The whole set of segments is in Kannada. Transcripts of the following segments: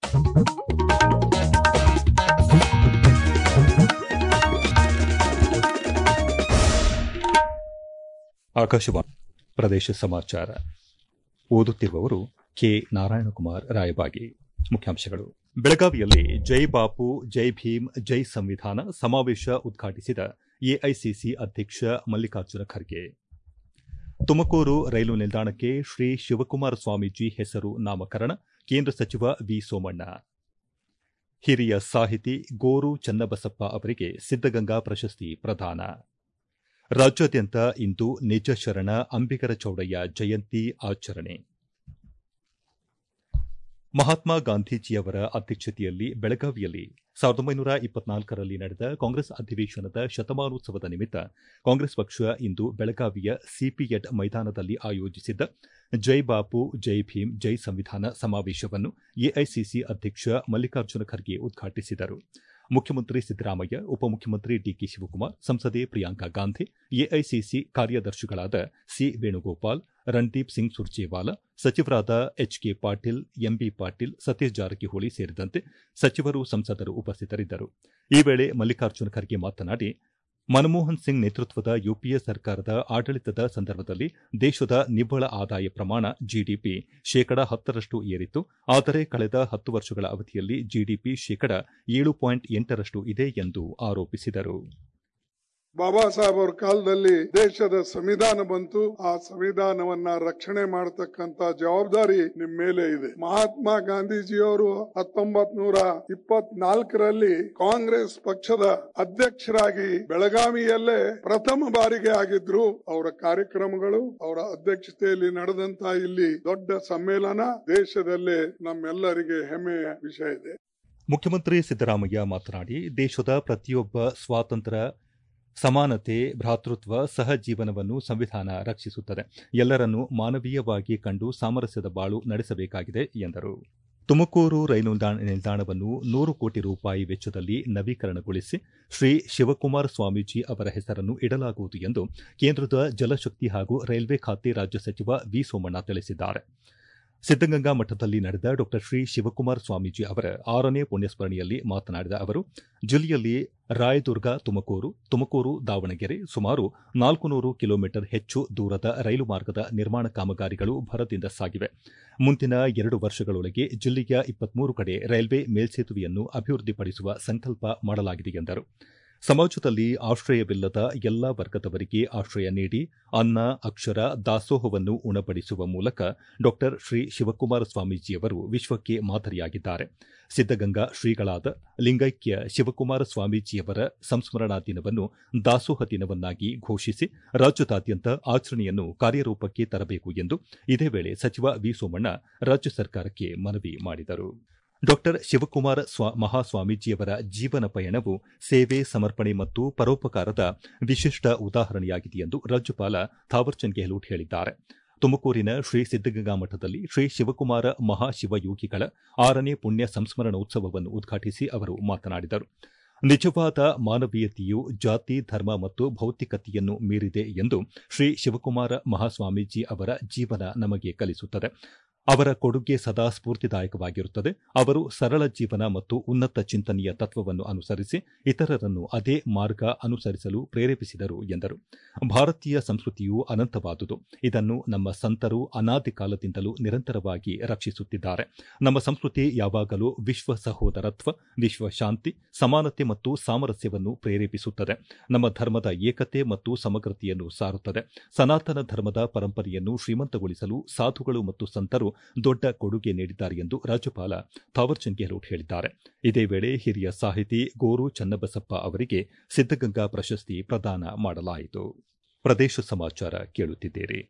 ಆಕಾಶವಾಣಿ ಪ್ರದೇಶ ಸಮಾಚಾರ ಓದುತ್ತಿರುವವರು ಕೆ ನಾರಾಯಣಕುಮಾರ್ ರಾಯಬಾಗಿ ಮುಖ್ಯಾಂಶಗಳು ಬೆಳಗಾವಿಯಲ್ಲಿ ಜೈ ಬಾಪು ಜೈ ಭೀಮ್ ಜೈ ಸಂವಿಧಾನ ಸಮಾವೇಶ ಉದ್ಘಾಟಿಸಿದ ಎಐಸಿಸಿ ಅಧ್ಯಕ್ಷ ಮಲ್ಲಿಕಾರ್ಜುನ ಖರ್ಗೆ ತುಮಕೂರು ರೈಲು ನಿಲ್ದಾಣಕ್ಕೆ ಶ್ರೀ ಶಿವಕುಮಾರ ಸ್ವಾಮೀಜಿ ಹೆಸರು ನಾಮಕರಣ ಕೇಂದ್ರ ಸಚಿವ ವಿ ಸೋಮಣ್ಣ ಹಿರಿಯ ಸಾಹಿತಿ ಗೋರು ಚನ್ನಬಸಪ್ಪ ಅವರಿಗೆ ಸಿದ್ದಗಂಗಾ ಪ್ರಶಸ್ತಿ ಪ್ರದಾನ ರಾಜ್ಯಾದ್ಯಂತ ಇಂದು ನಿಜ ಶರಣ ಅಂಬಿಗರ ಚೌಡಯ್ಯ ಜಯಂತಿ ಆಚರಣೆ ಮಹಾತ್ಮ ಗಾಂಧೀಜಿಯವರ ಅಧ್ಯಕ್ಷತೆಯಲ್ಲಿ ಬೆಳಗಾವಿಯಲ್ಲಿ ಸಾವಿರದ ಒಂಬೈನೂರ ಇಪ್ಪತ್ನಾಲ್ಕರಲ್ಲಿ ನಡೆದ ಕಾಂಗ್ರೆಸ್ ಅಧಿವೇಶನದ ಶತಮಾನೋತ್ಸವದ ನಿಮಿತ್ತ ಕಾಂಗ್ರೆಸ್ ಪಕ್ಷ ಇಂದು ಬೆಳಗಾವಿಯ ಸಿಪಿಎಡ್ ಮೈದಾನದಲ್ಲಿ ಆಯೋಜಿಸಿದ್ದ ಜೈ ಬಾಪು ಜೈ ಭೀಮ್ ಜೈ ಸಂವಿಧಾನ ಸಮಾವೇಶವನ್ನು ಎಐಸಿಸಿ ಅಧ್ಯಕ್ಷ ಮಲ್ಲಿಕಾರ್ಜುನ ಖರ್ಗೆ ಉದ್ಘಾಟಿಸಿದರು ಮುಖ್ಯಮಂತ್ರಿ ಸಿದ್ದರಾಮಯ್ಯ ಉಪಮುಖ್ಯಮಂತ್ರಿ ಡಿಕೆ ಶಿವಕುಮಾರ್ ಸಂಸದೆ ಪ್ರಿಯಾಂಕಾ ಗಾಂಧಿ ಎಐಸಿಸಿ ಕಾರ್ಯದರ್ಶಿಗಳಾದ ಸಿ ವೇಣುಗೋಪಾಲ್ ರಣದೀಪ್ ಸಿಂಗ್ ಸುರ್ಜೇವಾಲಾ ಸಚಿವರಾದ ಎಚ್ಕೆ ಪಾಟೀಲ್ ಎಂಬಿ ಪಾಟೀಲ್ ಸತೀಶ್ ಜಾರಕಿಹೊಳಿ ಸೇರಿದಂತೆ ಸಚಿವರು ಸಂಸದರು ಉಪಸ್ಥಿತರಿದ್ದರು ಈ ವೇಳೆ ಮಲ್ಲಿಕಾರ್ಜುನ ಖರ್ಗೆ ಮಾತನಾಡಿ ಮನಮೋಹನ್ ಸಿಂಗ್ ನೇತೃತ್ವದ ಯುಪಿಎ ಸರ್ಕಾರದ ಆಡಳಿತದ ಸಂದರ್ಭದಲ್ಲಿ ದೇಶದ ನಿವ್ವಳ ಆದಾಯ ಪ್ರಮಾಣ ಜಿಡಿಪಿ ಶೇಕಡ ಹತ್ತರಷ್ಟು ಏರಿತ್ತು ಆದರೆ ಕಳೆದ ಹತ್ತು ವರ್ಷಗಳ ಅವಧಿಯಲ್ಲಿ ಜಿಡಿಪಿ ಶೇಕಡ ಏಳು ಪಾಯಿಂಟ್ ಎಂಟರಷ್ಟು ಇದೆ ಎಂದು ಆರೋಪಿಸಿದರು ಬಾಬಾ ಸಾಹೇಬ್ ಅವ್ರ ಕಾಲದಲ್ಲಿ ದೇಶದ ಸಂವಿಧಾನ ಬಂತು ಆ ಸಂವಿಧಾನವನ್ನ ರಕ್ಷಣೆ ಮಾಡತಕ್ಕಂತ ಜವಾಬ್ದಾರಿ ನಿಮ್ ಮೇಲೆ ಇದೆ ಮಹಾತ್ಮ ಗಾಂಧೀಜಿಯವರು ಹತ್ತೊಂಬತ್ ನೂರ ಇಪ್ಪತ್ನಾಲ್ಕರಲ್ಲಿ ಕಾಂಗ್ರೆಸ್ ಪಕ್ಷದ ಅಧ್ಯಕ್ಷರಾಗಿ ಬೆಳಗಾವಿಯಲ್ಲೇ ಪ್ರಥಮ ಬಾರಿಗೆ ಆಗಿದ್ರು ಅವರ ಕಾರ್ಯಕ್ರಮಗಳು ಅವರ ಅಧ್ಯಕ್ಷತೆಯಲ್ಲಿ ನಡೆದಂತ ಇಲ್ಲಿ ದೊಡ್ಡ ಸಮ್ಮೇಳನ ದೇಶದಲ್ಲೇ ನಮ್ಮೆಲ್ಲರಿಗೆ ಹೆಮ್ಮೆಯ ವಿಷಯ ಇದೆ ಮುಖ್ಯಮಂತ್ರಿ ಸಿದ್ದರಾಮಯ್ಯ ಮಾತನಾಡಿ ದೇಶದ ಪ್ರತಿಯೊಬ್ಬ ಸ್ವಾತಂತ್ರ್ಯ ಸಮಾನತೆ ಭ್ರಾತೃತ್ವ ಸಹಜೀವನವನ್ನು ಸಂವಿಧಾನ ರಕ್ಷಿಸುತ್ತದೆ ಎಲ್ಲರನ್ನೂ ಮಾನವೀಯವಾಗಿ ಕಂಡು ಸಾಮರಸ್ಯದ ಬಾಳು ನಡೆಸಬೇಕಾಗಿದೆ ಎಂದರು ತುಮಕೂರು ರೈಲು ನಿಲ್ದಾಣವನ್ನು ನೂರು ಕೋಟಿ ರೂಪಾಯಿ ವೆಚ್ಚದಲ್ಲಿ ನವೀಕರಣಗೊಳಿಸಿ ಶ್ರೀ ಶಿವಕುಮಾರ ಸ್ವಾಮೀಜಿ ಅವರ ಹೆಸರನ್ನು ಇಡಲಾಗುವುದು ಎಂದು ಕೇಂದ್ರದ ಜಲಶಕ್ತಿ ಹಾಗೂ ರೈಲ್ವೆ ಖಾತೆ ರಾಜ್ಯ ಸಚಿವ ವಿ ಸೋಮಣ್ಣ ತಿಳಿಸಿದ್ದಾರೆ ಸಿದ್ದಗಂಗಾ ಮಠದಲ್ಲಿ ನಡೆದ ಡಾ ಶ್ರೀ ಶಿವಕುಮಾರ ಸ್ವಾಮೀಜಿ ಅವರ ಆರನೇ ಪುಣ್ಯಸ್ಮರಣೆಯಲ್ಲಿ ಮಾತನಾಡಿದ ಅವರು ಜಿಲ್ಲೆಯಲ್ಲಿ ರಾಯದುರ್ಗ ತುಮಕೂರು ತುಮಕೂರು ದಾವಣಗೆರೆ ಸುಮಾರು ನಾಲ್ಕು ನೂರು ಕಿಲೋಮೀಟರ್ ಹೆಚ್ಚು ದೂರದ ರೈಲು ಮಾರ್ಗದ ನಿರ್ಮಾಣ ಕಾಮಗಾರಿಗಳು ಭರದಿಂದ ಸಾಗಿವೆ ಮುಂದಿನ ಎರಡು ವರ್ಷಗಳೊಳಗೆ ಜಿಲ್ಲೆಯ ಇಪ್ಪತ್ಮೂರು ಕಡೆ ರೈಲ್ವೆ ಮೇಲ್ಸೇತುವೆಯನ್ನು ಅಭಿವೃದ್ಧಿಪಡಿಸುವ ಸಂಕಲ್ಪ ಮಾಡಲಾಗಿದೆ ಎಂದರು ಸಮಾಜದಲ್ಲಿ ಆಶ್ರಯವಿಲ್ಲದ ಎಲ್ಲಾ ವರ್ಗದವರಿಗೆ ಆಶ್ರಯ ನೀಡಿ ಅನ್ನ ಅಕ್ಷರ ದಾಸೋಹವನ್ನು ಉಣಬಡಿಸುವ ಮೂಲಕ ಡಾ ಶ್ರೀ ಶಿವಕುಮಾರ ಸ್ವಾಮೀಜಿಯವರು ವಿಶ್ವಕ್ಕೆ ಮಾದರಿಯಾಗಿದ್ದಾರೆ ಸಿದ್ದಗಂಗಾ ಶ್ರೀಗಳಾದ ಲಿಂಗೈಕ್ಯ ಶಿವಕುಮಾರ ಸ್ವಾಮೀಜಿಯವರ ಸಂಸ್ಮರಣಾ ದಿನವನ್ನು ದಾಸೋಹ ದಿನವನ್ನಾಗಿ ಘೋಷಿಸಿ ರಾಜ್ಯದಾದ್ಯಂತ ಆಚರಣೆಯನ್ನು ಕಾರ್ಯರೂಪಕ್ಕೆ ತರಬೇಕು ಎಂದು ಇದೇ ವೇಳೆ ಸಚಿವ ವಿ ಸೋಮಣ್ಣ ರಾಜ್ಯ ಸರ್ಕಾರಕ್ಕೆ ಮನವಿ ಮಾಡಿದರು ಡಾ ಶಿವಕುಮಾರ ಮಹಾಸ್ವಾಮೀಜಿಯವರ ಜೀವನ ಪಯಣವು ಸೇವೆ ಸಮರ್ಪಣೆ ಮತ್ತು ಪರೋಪಕಾರದ ವಿಶಿಷ್ಟ ಉದಾಹರಣೆಯಾಗಿದೆ ಎಂದು ರಾಜ್ಯಪಾಲ ಥಾವರ್ಚಂದ್ ಗೆಹ್ಲೋಟ್ ಹೇಳಿದ್ದಾರೆ ತುಮಕೂರಿನ ಶ್ರೀ ಸಿದ್ದಗಂಗಾ ಮಠದಲ್ಲಿ ಶ್ರೀ ಶಿವಕುಮಾರ ಮಹಾಶಿವಯೋಗಿಗಳ ಆರನೇ ಪುಣ್ಯ ಸಂಸ್ಮರಣೋತ್ಸವವನ್ನು ಉದ್ಘಾಟಿಸಿ ಅವರು ಮಾತನಾಡಿದರು ನಿಜವಾದ ಮಾನವೀಯತೆಯು ಜಾತಿ ಧರ್ಮ ಮತ್ತು ಭೌತಿಕತೆಯನ್ನು ಮೀರಿದೆ ಎಂದು ಶ್ರೀ ಶಿವಕುಮಾರ ಮಹಾಸ್ವಾಮೀಜಿ ಅವರ ಜೀವನ ನಮಗೆ ಕಲಿಸುತ್ತದೆ ಅವರ ಕೊಡುಗೆ ಸದಾ ಸ್ಫೂರ್ತಿದಾಯಕವಾಗಿರುತ್ತದೆ ಅವರು ಸರಳ ಜೀವನ ಮತ್ತು ಉನ್ನತ ಚಿಂತನೆಯ ತತ್ವವನ್ನು ಅನುಸರಿಸಿ ಇತರರನ್ನು ಅದೇ ಮಾರ್ಗ ಅನುಸರಿಸಲು ಪ್ರೇರೇಪಿಸಿದರು ಎಂದರು ಭಾರತೀಯ ಸಂಸ್ಕೃತಿಯು ಅನಂತವಾದುದು ಇದನ್ನು ನಮ್ಮ ಸಂತರು ಅನಾದಿ ಕಾಲದಿಂದಲೂ ನಿರಂತರವಾಗಿ ರಕ್ಷಿಸುತ್ತಿದ್ದಾರೆ ನಮ್ಮ ಸಂಸ್ಕೃತಿ ಯಾವಾಗಲೂ ವಿಶ್ವ ಸಹೋದರತ್ವ ವಿಶ್ವ ಶಾಂತಿ ಸಮಾನತೆ ಮತ್ತು ಸಾಮರಸ್ಯವನ್ನು ಪ್ರೇರೇಪಿಸುತ್ತದೆ ನಮ್ಮ ಧರ್ಮದ ಏಕತೆ ಮತ್ತು ಸಮಗ್ರತೆಯನ್ನು ಸಾರುತ್ತದೆ ಸನಾತನ ಧರ್ಮದ ಪರಂಪರೆಯನ್ನು ಶ್ರೀಮಂತಗೊಳಿಸಲು ಸಾಧುಗಳು ಮತ್ತು ಸಂತರು ದೊಡ್ಡ ಕೊಡುಗೆ ನೀಡಿದ್ದಾರೆ ಎಂದು ರಾಜ್ಯಪಾಲ ಥಾವರ್ಚಂದ್ ಗೆಹ್ಲೋಟ್ ಹೇಳಿದ್ದಾರೆ ಇದೇ ವೇಳೆ ಹಿರಿಯ ಸಾಹಿತಿ ಗೋರು ಚನ್ನಬಸಪ್ಪ ಅವರಿಗೆ ಸಿದ್ದಗಂಗಾ ಪ್ರಶಸ್ತಿ ಪ್ರದಾನ ಮಾಡಲಾಯಿತು ಪ್ರದೇಶ ಸಮಾಚಾರ ಕೇಳುತ್ತಿದ್ದೀರಿ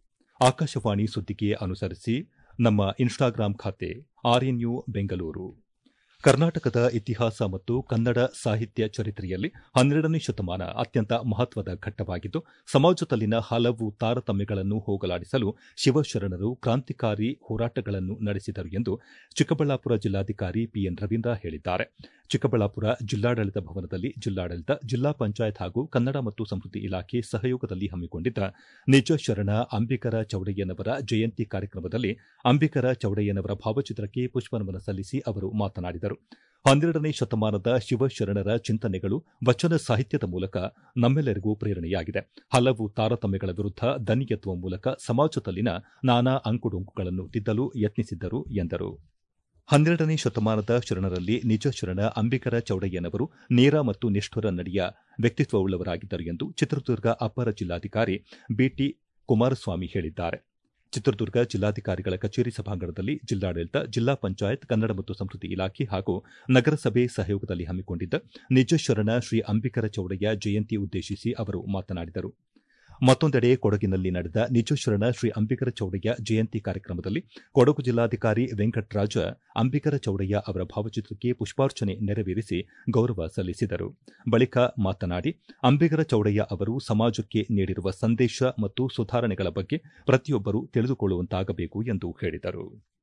ಆಕಾಶವಾಣಿ ಸುದ್ದಿಗೆ ಅನುಸರಿಸಿ ನಮ್ಮ ಇನ್ಸ್ಟಾಗ್ರಾಂ ಖಾತೆ ಆರ್ಎನ್ಯು ಬೆಂಗಳೂರು ಕರ್ನಾಟಕದ ಇತಿಹಾಸ ಮತ್ತು ಕನ್ನಡ ಸಾಹಿತ್ಯ ಚರಿತ್ರೆಯಲ್ಲಿ ಹನ್ನೆರಡನೇ ಶತಮಾನ ಅತ್ಯಂತ ಮಹತ್ವದ ಘಟ್ಟವಾಗಿದ್ದು ಸಮಾಜದಲ್ಲಿನ ಹಲವು ತಾರತಮ್ಯಗಳನ್ನು ಹೋಗಲಾಡಿಸಲು ಶಿವಶರಣರು ಕ್ರಾಂತಿಕಾರಿ ಹೋರಾಟಗಳನ್ನು ನಡೆಸಿದರು ಎಂದು ಚಿಕ್ಕಬಳ್ಳಾಪುರ ಜಿಲ್ಲಾಧಿಕಾರಿ ಪಿಎನ್ ರವೀಂದ್ರ ಹೇಳಿದ್ದಾರೆ ಚಿಕ್ಕಬಳ್ಳಾಪುರ ಜಿಲ್ಲಾಡಳಿತ ಭವನದಲ್ಲಿ ಜಿಲ್ಲಾಡಳಿತ ಜಿಲ್ಲಾ ಪಂಚಾಯತ್ ಹಾಗೂ ಕನ್ನಡ ಮತ್ತು ಸಂಸ್ಕೃತಿ ಇಲಾಖೆ ಸಹಯೋಗದಲ್ಲಿ ಹಮ್ಮಿಕೊಂಡಿದ್ದ ನಿಜ ಶರಣ ಅಂಬಿಕರ ಚೌಡಯ್ಯನವರ ಜಯಂತಿ ಕಾರ್ಯಕ್ರಮದಲ್ಲಿ ಅಂಬಿಕರ ಚೌಡಯ್ಯನವರ ಭಾವಚಿತ್ರಕ್ಕೆ ಪುಷ್ಪನಮನ ಸಲ್ಲಿಸಿ ಅವರು ಮಾತನಾಡಿದರು ಹನ್ನೆರಡನೇ ಶತಮಾನದ ಶಿವಶರಣರ ಚಿಂತನೆಗಳು ವಚನ ಸಾಹಿತ್ಯದ ಮೂಲಕ ನಮ್ಮೆಲ್ಲರಿಗೂ ಪ್ರೇರಣೆಯಾಗಿದೆ ಹಲವು ತಾರತಮ್ಯಗಳ ವಿರುದ್ಧ ದನಿ ಎತ್ತುವ ಮೂಲಕ ಸಮಾಜದಲ್ಲಿನ ನಾನಾ ಅಂಕುಡೊಂಕುಗಳನ್ನು ತಿದ್ದಲು ಯತ್ನಿಸಿದ್ದರು ಎಂದರು ಹನ್ನೆರಡನೇ ಶತಮಾನದ ಶರಣರಲ್ಲಿ ನಿಜ ಶರಣ ಅಂಬಿಕರ ಚೌಡಯ್ಯನವರು ನೇರ ಮತ್ತು ನಿಷ್ಠುರ ನಡೆಯ ವ್ಯಕ್ತಿತ್ವವುಳ್ಳವರಾಗಿದ್ದರು ಎಂದು ಚಿತ್ರದುರ್ಗ ಅಪರ ಜಿಲ್ಲಾಧಿಕಾರಿ ಬಿಟಿ ಕುಮಾರಸ್ವಾಮಿ ಹೇಳಿದ್ದಾರೆ ಚಿತ್ರದುರ್ಗ ಜಿಲ್ಲಾಧಿಕಾರಿಗಳ ಕಚೇರಿ ಸಭಾಂಗಣದಲ್ಲಿ ಜಿಲ್ಲಾಡಳಿತ ಜಿಲ್ಲಾ ಪಂಚಾಯತ್ ಕನ್ನಡ ಮತ್ತು ಸಂಸ್ಕೃತಿ ಇಲಾಖೆ ಹಾಗೂ ನಗರಸಭೆ ಸಹಯೋಗದಲ್ಲಿ ಹಮ್ಮಿಕೊಂಡಿದ್ದ ನಿಜ ಶರಣ ಶ್ರೀ ಅಂಬಿಕರ ಚೌಡಯ್ಯ ಜಯಂತಿ ಉದ್ದೇಶಿಸಿ ಅವರು ಮಾತನಾಡಿದರು ಮತ್ತೊಂದೆಡೆ ಕೊಡಗಿನಲ್ಲಿ ನಡೆದ ನಿಜ ಶರಣ ಶ್ರೀ ಅಂಬಿಕರ ಚೌಡಯ್ಯ ಜಯಂತಿ ಕಾರ್ಯಕ್ರಮದಲ್ಲಿ ಕೊಡಗು ಜಿಲ್ಲಾಧಿಕಾರಿ ವೆಂಕಟರಾಜ ಅಂಬಿಕರ ಚೌಡಯ್ಯ ಅವರ ಭಾವಚಿತ್ರಕ್ಕೆ ಪುಷ್ಪಾರ್ಚನೆ ನೆರವೇರಿಸಿ ಗೌರವ ಸಲ್ಲಿಸಿದರು ಬಳಿಕ ಮಾತನಾಡಿ ಅಂಬಿಕರ ಚೌಡಯ್ಯ ಅವರು ಸಮಾಜಕ್ಕೆ ನೀಡಿರುವ ಸಂದೇಶ ಮತ್ತು ಸುಧಾರಣೆಗಳ ಬಗ್ಗೆ ಪ್ರತಿಯೊಬ್ಬರು ತಿಳಿದುಕೊಳ್ಳುವಂತಾಗಬೇಕು ಎಂದು ಹೇಳಿದರು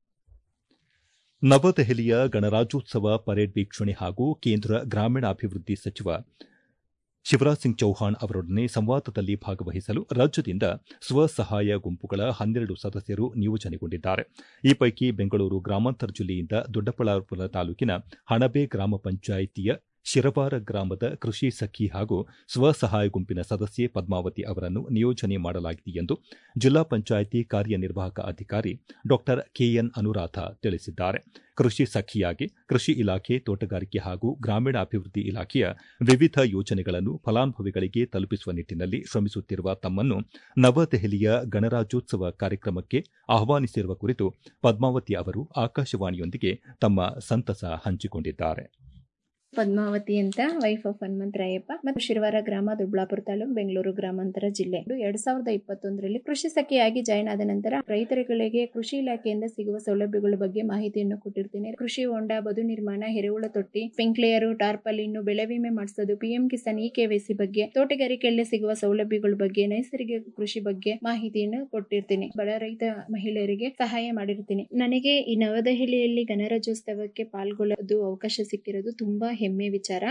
ನವದೆಹಲಿಯ ಗಣರಾಜ್ಯೋತ್ಸವ ಪರೇಡ್ ವೀಕ್ಷಣೆ ಹಾಗೂ ಕೇಂದ್ರ ಗ್ರಾಮೀಣಾಭಿವೃದ್ಧಿ ಸಚಿವ ಶಿವರಾಜ್ ಸಿಂಗ್ ಚೌಹಾಣ್ ಅವರೊಡನೆ ಸಂವಾದದಲ್ಲಿ ಭಾಗವಹಿಸಲು ರಾಜ್ಯದಿಂದ ಸ್ವಸಹಾಯ ಗುಂಪುಗಳ ಹನ್ನೆರಡು ಸದಸ್ಯರು ನಿಯೋಜನೆಗೊಂಡಿದ್ದಾರೆ ಈ ಪೈಕಿ ಬೆಂಗಳೂರು ಗ್ರಾಮಾಂತರ ಜಿಲ್ಲೆಯಿಂದ ದೊಡ್ಡಬಳ್ಳಾಪುರ ತಾಲೂಕಿನ ಹಣಬೆ ಗ್ರಾಮ ಪಂಚಾಯಿತಿಯ ಶಿರವಾರ ಗ್ರಾಮದ ಕೃಷಿ ಸಖಿ ಹಾಗೂ ಸ್ವಸಹಾಯ ಗುಂಪಿನ ಸದಸ್ಯೆ ಪದ್ಮಾವತಿ ಅವರನ್ನು ನಿಯೋಜನೆ ಮಾಡಲಾಗಿದೆ ಎಂದು ಜಿಲ್ಲಾ ಪಂಚಾಯಿತಿ ಕಾರ್ಯನಿರ್ವಾಹಕ ಅಧಿಕಾರಿ ಡಾ ಕೆಎನ್ ಅನುರಾಧ ತಿಳಿಸಿದ್ದಾರೆ ಕೃಷಿ ಸಖಿಯಾಗಿ ಕೃಷಿ ಇಲಾಖೆ ತೋಟಗಾರಿಕೆ ಹಾಗೂ ಗ್ರಾಮೀಣಾಭಿವೃದ್ಧಿ ಇಲಾಖೆಯ ವಿವಿಧ ಯೋಜನೆಗಳನ್ನು ಫಲಾನುಭವಿಗಳಿಗೆ ತಲುಪಿಸುವ ನಿಟ್ಟಿನಲ್ಲಿ ಶ್ರಮಿಸುತ್ತಿರುವ ತಮ್ಮನ್ನು ನವದೆಹಲಿಯ ಗಣರಾಜ್ಯೋತ್ಸವ ಕಾರ್ಯಕ್ರಮಕ್ಕೆ ಆಹ್ವಾನಿಸಿರುವ ಕುರಿತು ಪದ್ಮಾವತಿ ಅವರು ಆಕಾಶವಾಣಿಯೊಂದಿಗೆ ತಮ್ಮ ಸಂತಸ ಹಂಚಿಕೊಂಡಿದ್ದಾರೆ ಪದ್ಮಾವತಿ ಅಂತ ವೈಫ್ ಆಫ್ ಹನುಮಂತರಾಯಪ್ಪ ಮತ್ತು ಶಿರವಾರ ಗ್ರಾಮ ದೊಡ್ಡಬಳ್ಳಾಪುರ ತಾಲೂಕು ಬೆಂಗಳೂರು ಗ್ರಾಮಾಂತರ ಜಿಲ್ಲೆ ಎರಡ್ ಸಾವಿರದ ಇಪ್ಪತ್ತೊಂದರಲ್ಲಿ ಕೃಷಿ ಸಖಿಯಾಗಿ ಜಾಯ್ನ್ ಆದ ನಂತರ ರೈತರುಗಳಿಗೆ ಕೃಷಿ ಇಲಾಖೆಯಿಂದ ಸಿಗುವ ಸೌಲಭ್ಯಗಳ ಬಗ್ಗೆ ಮಾಹಿತಿಯನ್ನು ಕೊಟ್ಟಿರ್ತೀನಿ ಕೃಷಿ ಹೊಂಡ ಬದು ನಿರ್ಮಾಣ ಎರೆಹುಳ ತೊಟ್ಟಿ ಸ್ಪ್ರಿಂಕ್ಲೇಯರು ಟಾರ್ಪಲಿನ್ನು ಬೆಳೆ ವಿಮೆ ಮಾಡಿಸೋದು ಪಿಎಂ ಕಿಸಾನ್ ಇ ಕೆವೈಸಿ ಬಗ್ಗೆ ತೋಟಗಾರಿಕೆಯಲ್ಲಿ ಸಿಗುವ ಸೌಲಭ್ಯಗಳ ಬಗ್ಗೆ ನೈಸರ್ಗಿಕ ಕೃಷಿ ಬಗ್ಗೆ ಮಾಹಿತಿಯನ್ನು ಕೊಟ್ಟಿರ್ತೀನಿ ಬಡ ರೈತ ಮಹಿಳೆಯರಿಗೆ ಸಹಾಯ ಮಾಡಿರ್ತೀನಿ ನನಗೆ ಈ ನವದೆಹಲಿಯಲ್ಲಿ ಗಣರಾಜ್ಯೋತ್ಸವಕ್ಕೆ ಪಾಲ್ಗೊಳ್ಳೋದು ಅವಕಾಶ ಸಿಕ್ಕಿರೋದು ತುಂಬಾ ಹೆಮ್ಮೆ ವಿಚಾರ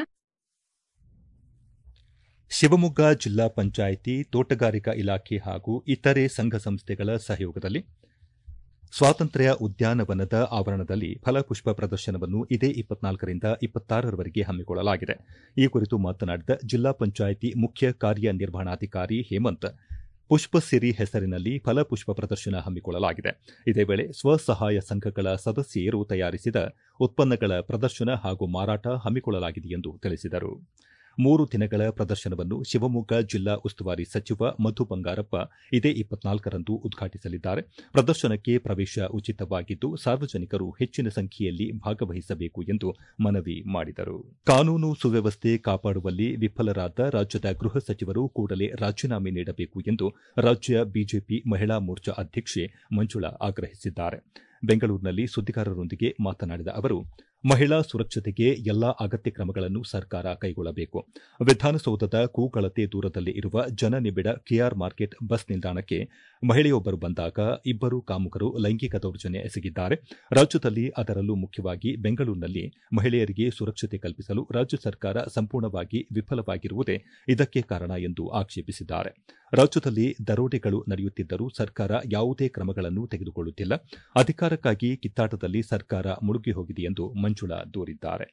ಶಿವಮೊಗ್ಗ ಜಿಲ್ಲಾ ಪಂಚಾಯಿತಿ ತೋಟಗಾರಿಕಾ ಇಲಾಖೆ ಹಾಗೂ ಇತರೆ ಸಂಘ ಸಂಸ್ಥೆಗಳ ಸಹಯೋಗದಲ್ಲಿ ಸ್ವಾತಂತ್ರ್ಯ ಉದ್ಯಾನವನದ ಆವರಣದಲ್ಲಿ ಫಲಪುಷ್ಪ ಪ್ರದರ್ಶನವನ್ನು ಇದೇ ಇಪ್ಪತ್ನಾಲ್ಕರಿಂದ ಇಪ್ಪತ್ತಾರರವರೆಗೆ ಹಮ್ಮಿಕೊಳ್ಳಲಾಗಿದೆ ಈ ಕುರಿತು ಮಾತನಾಡಿದ ಜಿಲ್ಲಾ ಪಂಚಾಯಿತಿ ಮುಖ್ಯ ಕಾರ್ಯನಿರ್ವಹಣಾಧಿಕಾರಿ ಹೇಮಂತ್ ಪುಷ್ಪಸಿರಿ ಹೆಸರಿನಲ್ಲಿ ಫಲಪುಷ್ಪ ಪ್ರದರ್ಶನ ಹಮ್ಮಿಕೊಳ್ಳಲಾಗಿದೆ ಇದೇ ವೇಳೆ ಸ್ವಸಹಾಯ ಸಂಘಗಳ ಸದಸ್ಯರು ತಯಾರಿಸಿದ ಉತ್ಪನ್ನಗಳ ಪ್ರದರ್ಶನ ಹಾಗೂ ಮಾರಾಟ ಹಮ್ಮಿಕೊಳ್ಳಲಾಗಿದೆ ಎಂದು ತಿಳಿಸಿದರು ಮೂರು ದಿನಗಳ ಪ್ರದರ್ಶನವನ್ನು ಶಿವಮೊಗ್ಗ ಜಿಲ್ಲಾ ಉಸ್ತುವಾರಿ ಸಚಿವ ಮಧು ಬಂಗಾರಪ್ಪ ಇದೇ ಇಪ್ಪತ್ನಾಲ್ಕರಂದು ಉದ್ಘಾಟಿಸಲಿದ್ದಾರೆ ಪ್ರದರ್ಶನಕ್ಕೆ ಪ್ರವೇಶ ಉಚಿತವಾಗಿದ್ದು ಸಾರ್ವಜನಿಕರು ಹೆಚ್ಚಿನ ಸಂಖ್ಯೆಯಲ್ಲಿ ಭಾಗವಹಿಸಬೇಕು ಎಂದು ಮನವಿ ಮಾಡಿದರು ಕಾನೂನು ಸುವ್ಯವಸ್ಥೆ ಕಾಪಾಡುವಲ್ಲಿ ವಿಫಲರಾದ ರಾಜ್ಯದ ಗೃಹ ಸಚಿವರು ಕೂಡಲೇ ರಾಜೀನಾಮೆ ನೀಡಬೇಕು ಎಂದು ರಾಜ್ಯ ಬಿಜೆಪಿ ಮಹಿಳಾ ಮೋರ್ಚಾ ಅಧ್ಯಕ್ಷೆ ಮಂಜುಳಾ ಆಗ್ರಹಿಸಿದ್ದಾರೆ ಬೆಂಗಳೂರಿನಲ್ಲಿ ಸುದ್ದಿಗಾರರೊಂದಿಗೆ ಮಾತನಾಡಿದ ಅವರು ಮಹಿಳಾ ಸುರಕ್ಷತೆಗೆ ಎಲ್ಲಾ ಅಗತ್ಯ ಕ್ರಮಗಳನ್ನು ಸರ್ಕಾರ ಕೈಗೊಳ್ಳಬೇಕು ವಿಧಾನಸೌಧದ ಕೂಗಳತೆ ದೂರದಲ್ಲಿ ಇರುವ ಜನನಿಬಿಡ ಕೆಆರ್ ಮಾರ್ಕೆಟ್ ಬಸ್ ನಿಲ್ದಾಣಕ್ಕೆ ಮಹಿಳೆಯೊಬ್ಬರು ಬಂದಾಗ ಇಬ್ಬರು ಕಾಮುಕರು ಲೈಂಗಿಕ ದೌರ್ಜನ್ಯ ಎಸಗಿದ್ದಾರೆ ರಾಜ್ಯದಲ್ಲಿ ಅದರಲ್ಲೂ ಮುಖ್ಯವಾಗಿ ಬೆಂಗಳೂರಿನಲ್ಲಿ ಮಹಿಳೆಯರಿಗೆ ಸುರಕ್ಷತೆ ಕಲ್ಪಿಸಲು ರಾಜ್ಯ ಸರ್ಕಾರ ಸಂಪೂರ್ಣವಾಗಿ ವಿಫಲವಾಗಿರುವುದೇ ಇದಕ್ಕೆ ಕಾರಣ ಎಂದು ಆಕ್ಷೇಪಿಸಿದ್ದಾರೆ ರಾಜ್ಯದಲ್ಲಿ ದರೋಡೆಗಳು ನಡೆಯುತ್ತಿದ್ದರೂ ಸರ್ಕಾರ ಯಾವುದೇ ಕ್ರಮಗಳನ್ನು ತೆಗೆದುಕೊಳ್ಳುತ್ತಿಲ್ಲ ಅಧಿಕಾರಕ್ಕಾಗಿ ಕಿತ್ತಾಟದಲ್ಲಿ ಸರ್ಕಾರ ಮುಳುಗಿ ಹೋಗಿದೆ ಎಂದು ಮಂಜುಳಾ ದೂರಿದ್ದಾರೆ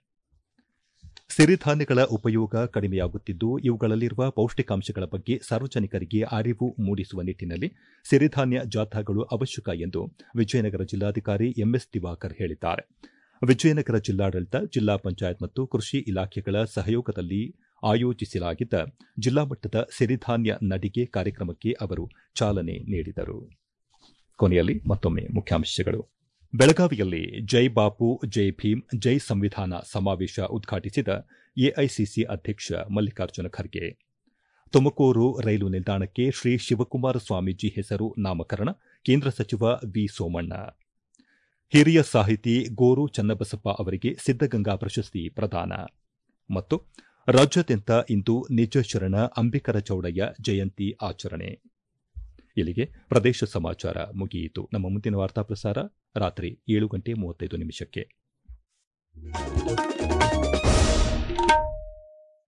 ಸಿರಿಧಾನ್ಯಗಳ ಉಪಯೋಗ ಕಡಿಮೆಯಾಗುತ್ತಿದ್ದು ಇವುಗಳಲ್ಲಿರುವ ಪೌಷ್ಟಿಕಾಂಶಗಳ ಬಗ್ಗೆ ಸಾರ್ವಜನಿಕರಿಗೆ ಅರಿವು ಮೂಡಿಸುವ ನಿಟ್ಟಿನಲ್ಲಿ ಸಿರಿಧಾನ್ಯ ಜಾಥಾಗಳು ಅವಶ್ಯಕ ಎಂದು ವಿಜಯನಗರ ಜಿಲ್ಲಾಧಿಕಾರಿ ಎಂಎಸ್ ದಿವಾಕರ್ ಹೇಳಿದ್ದಾರೆ ವಿಜಯನಗರ ಜಿಲ್ಲಾಡಳಿತ ಜಿಲ್ಲಾ ಪಂಚಾಯತ್ ಮತ್ತು ಕೃಷಿ ಇಲಾಖೆಗಳ ಸಹಯೋಗದಲ್ಲಿ ಆಯೋಜಿಸಲಾಗಿದ್ದ ಜಿಲ್ಲಾ ಮಟ್ಟದ ಸಿರಿಧಾನ್ಯ ನಡಿಗೆ ಕಾರ್ಯಕ್ರಮಕ್ಕೆ ಅವರು ಚಾಲನೆ ನೀಡಿದರು ಕೊನೆಯಲ್ಲಿ ಮತ್ತೊಮ್ಮೆ ಮುಖ್ಯಾಂಶಗಳು ಬೆಳಗಾವಿಯಲ್ಲಿ ಜೈ ಬಾಪು ಜೈ ಭೀಮ್ ಜೈ ಸಂವಿಧಾನ ಸಮಾವೇಶ ಉದ್ಘಾಟಿಸಿದ ಎಐಸಿಸಿ ಅಧ್ಯಕ್ಷ ಮಲ್ಲಿಕಾರ್ಜುನ ಖರ್ಗೆ ತುಮಕೂರು ರೈಲು ನಿಲ್ದಾಣಕ್ಕೆ ಶ್ರೀ ಶಿವಕುಮಾರ ಸ್ವಾಮೀಜಿ ಹೆಸರು ನಾಮಕರಣ ಕೇಂದ್ರ ಸಚಿವ ವಿ ಸೋಮಣ್ಣ ಹಿರಿಯ ಸಾಹಿತಿ ಗೋರು ಚನ್ನಬಸಪ್ಪ ಅವರಿಗೆ ಸಿದ್ದಗಂಗಾ ಪ್ರಶಸ್ತಿ ಪ್ರದಾನ ಮತ್ತು ರಾಜ್ಯಾದ್ಯಂತ ಇಂದು ನಿಜ ಶರಣ ಅಂಬಿಕರ ಚೌಡಯ್ಯ ಜಯಂತಿ ಆಚರಣೆ ಇಲ್ಲಿಗೆ ಪ್ರದೇಶ ಸಮಾಚಾರ ಮುಗಿಯಿತು ನಮ್ಮ ಮುಂದಿನ ವಾರ್ತಾ ಪ್ರಸಾರ ರಾತ್ರಿ ಏಳು ಗಂಟೆ ಮೂವತ್ತೈದು ನಿಮಿಷಕ್ಕೆ